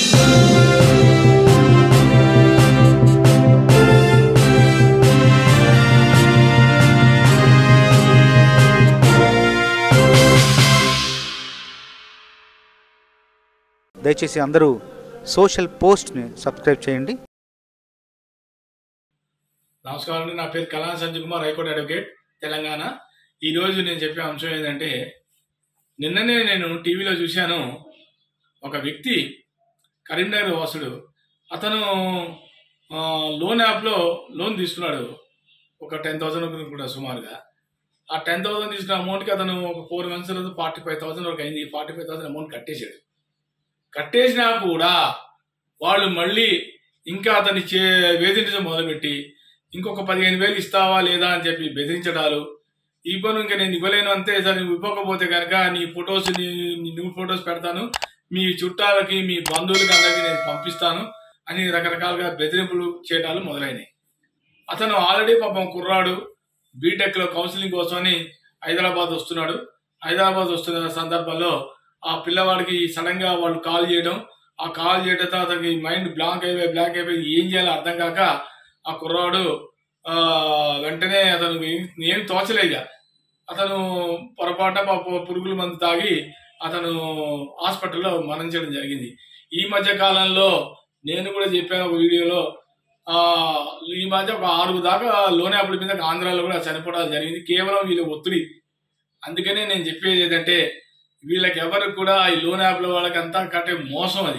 దయచేసి అందరూ social పోస్ట్ని subscribe చేయండి నమస్కారం అండి నా పేరు కళా సంజయ్ కుమార్ హైకోర్టు అడ్వకేట్ తెలంగాణ ఈరోజు నేను చెప్పే అంశం ఏంటంటే నిన్ననే నేను టీవీలో చూశాను ఒక వ్యక్తి కరీంనగర్ వాసుడు అతను ఆ, లోన్ యాప్లో లోన్ తీసుకున్నాడు ఒక టెన్ థౌసండ్ కూడా సుమారుగా ఆ టెన్ థౌసండ్ తీసుకున్న అమౌంట్కి అతను ఒక ఫోర్ మంత్స్ తర్వాత ఫార్టీ ఫైవ్ థౌసండ్ వరకు అయింది ఫార్టీ ఫైవ్ థౌసండ్ అమౌంట్ కట్టేశాడు కట్టేసినా కూడా వాళ్ళు మళ్ళీ ఇంకా అతన్ని చే వేధించడం మొదలుపెట్టి ఇంకొక పదిహేను వేలు ఇస్తావా లేదా అని చెప్పి బెదిరించడాలు ఇవ్వను ఇంకా నేను ఇవ్వలేను అంతే సరే నువ్వు ఇవ్వకపోతే కనుక నీ ఫొటోస్ నీ నీ నువ్వు ఫొటోస్ పెడతాను మీ చుట్టాలకి మీ బంధువులకి అందరికీ నేను పంపిస్తాను అని రకరకాలుగా బెదిరింపులు చేయడాలు మొదలైనాయి అతను ఆల్రెడీ పాపం కుర్రాడు బీటెక్లో కౌన్సిలింగ్ కోసమని హైదరాబాద్ వస్తున్నాడు హైదరాబాద్ వస్తున్న సందర్భంలో ఆ పిల్లవాడికి సడన్ గా వాళ్ళు కాల్ చేయడం ఆ కాల్ చేయడంతో అతనికి మైండ్ బ్లాంక్ అయిపోయి బ్లాంక్ అయిపోయి ఏం చేయాలో అర్థం కాక ఆ కుర్రాడు ఆ, వెంటనే అతను ఏం- ఏం తోచలేక అతను పొరపాట పాప పురుగుల మందు తాగి అతను హాస్పిటల్లో మరణించడం జరిగింది ఈ మధ్య కాలంలో నేను కూడా చెప్పాను ఒక వీడియోలో ఆ ఈ మధ్య ఒక ఆరు దాకా లోన్ యాప్ల మీద ఆంధ్రాలో కూడా చనిపోవడం జరిగింది కేవలం వీళ్ళ ఒత్తిడి అందుకనే నేను చెప్పేది ఏంటంటే వీళ్ళకి ఎవరికి కూడా ఈ లోన్ యాప్ల వాళ్ళకి అంతా కట్టే మోసం అది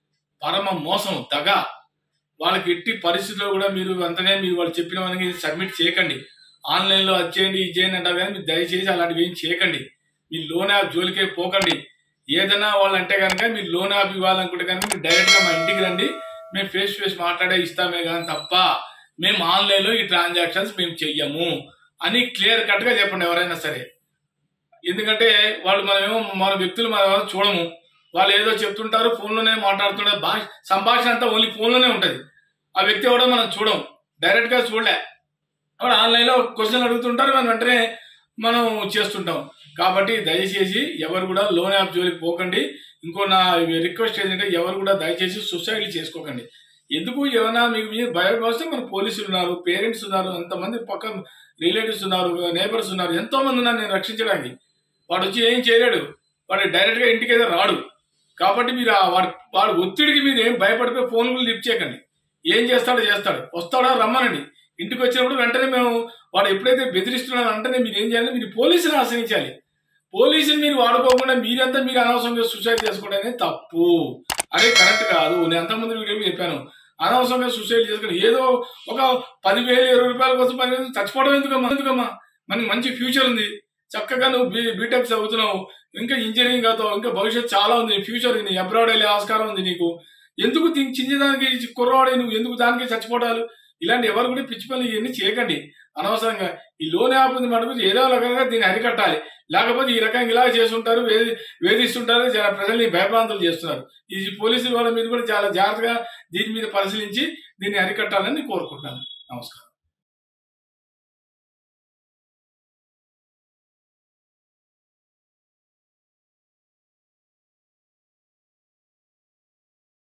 పరమ మోసం దగ వాళ్ళకి ఎట్టి పరిస్థితుల్లో కూడా మీరు వెంటనే మీరు వాళ్ళు చెప్పిన వాళ్ళకి సబ్మిట్ చేయకండి ఆన్లైన్లో అది చేయండి ఇది చేయండి అంటారు కానీ మీరు దయచేసి అలాంటివి ఏం చేయకండి మీ లోన్ యాప్ జోలికే పోకండి ఏదైనా వాళ్ళు అంటే కనుక మీరు లోన్ యాప్ ఇవ్వాలనుకుంటే కనుక మీరు డైరెక్ట్గా మా ఇంటికి రండి మేము ఫేస్ టు ఫేస్ మాట్లాడే ఇస్తామే కానీ తప్ప మేము ఆన్లైన్లో ఈ ట్రాన్సాక్షన్స్ మేము చెయ్యము అని క్లియర్ కట్గా చెప్పండి ఎవరైనా సరే ఎందుకంటే వాళ్ళు మనమేమో మన వ్యక్తులు మనం ఎవరో చూడము వాళ్ళు ఏదో చెప్తుంటారు ఫోన్లోనే మాట్లాడుతుంటారు భాష సంభాషణ అంతా ఓన్లీ ఫోన్లోనే ఉంటుంది ఆ వ్యక్తి ఎవడో మనం చూడం డైరెక్ట్గా చూడలే వాడు ఆన్లైన్లో క్వశ్చన్లు అడుగుతుంటారు మనం వెంటనే మనం చేస్తుంటాం కాబట్టి దయచేసి ఎవరు కూడా లోన్ యాప్ జోలికి పోకండి ఇంకో నా రిక్వెస్ట్ ఏంటంటే ఎవరు కూడా దయచేసి సొసైటీ చేసుకోకండి ఎందుకు ఏమైనా మీకు మీరు భయం వస్తే మన పోలీసులు ఉన్నారు పేరెంట్స్ ఉన్నారు అంతమంది పక్క రిలేటివ్స్ ఉన్నారు నేబర్స్ ఉన్నారు ఎంతో మంది ఉన్నారు నేను రక్షించడానికి వాడు వచ్చి ఏం చేయలేడు వాడు డైరెక్ట్గా ఇంటికి అయితే రాడు కాబట్టి మీరు ఆ వాడి వాడి ఒత్తిడికి మీరు ఏం భయపడిపోయి ఫోన్ కూడా లిఫ్ట్ చేయకండి ఏం చేస్తాడో చేస్తాడు వస్తాడో రమ్మనండి ఇంటికి వచ్చినప్పుడు వెంటనే మేము వాడు ఎప్పుడైతే బెదిరిస్తున్నాడో వెంటనే మీరు ఏం చేయాలి మీరు పోలీసుని ఆశ్రయించాలి పోలీసుని మీరు వాడుకోకుండా మీరంతా మీరు అనవసరంగా సూసైడ్ చేసుకోవడం అనేది తప్పు అదే కరెక్ట్ కాదు నేను అంతకుముందు వీడియో చెప్పాను అనవసరంగా సూసైడ్ చేసుకుని ఏదో ఒక పదివేలు ఇరవై రూపాయల కోసం పది వేలు చచ్చిపోవడం ఎందుకమ్మా ఎందుకమ్మా మనకి మంచి ఫ్యూచర్ ఉంది చక్కగా నువ్వు బీ బీటెక్ చదువుతున్నావు ఇంకా ఇంజనీరింగ్ అవుతావు ఇంకా భవిష్యత్తు చాలా ఉంది ఫ్యూచర్ ఉంది అబ్రాడ్ వెళ్ళే ఆస్కారం ఉంది నీకు ఎందుకు దీన్ని చించేదానికి కుర్రవాడి నువ్వు ఎందుకు దానికి చచ్చిపోవడాలు ఇలాంటి ఎవరు కూడా పిచ్చి పనులు ఇవన్నీ చేయకండి అనవసరంగా ఈ లోన్ యాప్ ఉంది మటుకు ఏదో రకంగా దీన్ని అరికట్టాలి లేకపోతే ఈ రకంగా ఇలా చేస్తుంటారు వేధి వేధిస్తుంటారు చాలా ప్రజల్ని భయభ్రాంతులు చేస్తున్నారు ఈ పోలీసుల వాళ్ళ మీద కూడా చాలా జాగ్రత్తగా దీని మీద పరిశీలించి దీన్ని అరికట్టాలని కోరుకుంటున్నాను నమస్కారం